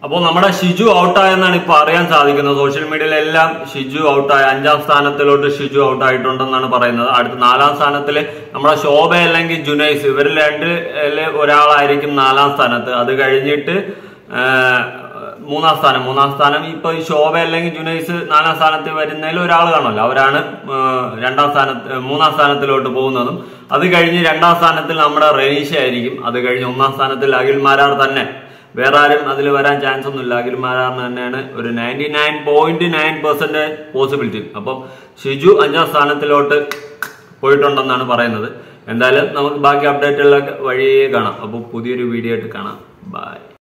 അപ്പോൾ നമ്മുടെ ഷിജു ഔട്ടായെന്നാണ് ഇപ്പൊ അറിയാൻ സാധിക്കുന്നത് സോഷ്യൽ മീഡിയയിലെല്ലാം ഷിജു ഔട്ടായ അഞ്ചാം സ്ഥാനത്തിലോട്ട് ഷിജു ഔട്ടായിട്ടുണ്ടെന്നാണ് പറയുന്നത് അടുത്ത നാലാം സ്ഥാനത്തിൽ നമ്മുടെ ശോഭ അല്ലെങ്കിൽ ജുനൈസ് ഇവരിൽ രണ്ടില് ഒരാളായിരിക്കും നാലാം സ്ഥാനത്ത് അത് കഴിഞ്ഞിട്ട് ആ, മൂന്നാം സ്ഥാനം മൂന്നാം സ്ഥാനം ഇപ്പൊ ഈ ശോഭ അല്ലെങ്കിൽ ജുനൈസ് നാലാം സ്ഥാനത്ത് വരുന്നതിൽ ഒരാൾ കാണുമല്ലോ അവരാണ് ആ, രണ്ടാം സ്ഥാനത്ത് മൂന്നാം സ്ഥാനത്തിലോട്ട് പോകുന്നതും അത് കഴിഞ്ഞ് രണ്ടാം സ്ഥാനത്തിൽ നമ്മുടെ റെനീഷ ആയിരിക്കും അത് കഴിഞ്ഞ് ഒന്നാം സ്ഥാനത്തിൽ അഖിൽ മാരാർ തന്നെ വേറെ ആരും അതിൽ വരാൻ ചാൻസ് ഒന്നുമില്ല അഖിൽ മാരാറിന് തന്നെയാണ് ഒരു ninety nine point nine percent possibility അപ്പം ഷിജു അഞ്ചാം സ്ഥാനത്തിലോട്ട് പോയിട്ടുണ്ടെന്നാണ് പറയുന്നത് എന്തായാലും നമുക്ക് ബാക്കി അപ്ഡേറ്റുകളൊക്കെ വഴിയേ കാണാം അപ്പോൾ പുതിയൊരു വീഡിയോ ആയിട്ട് കാണാം ബൈ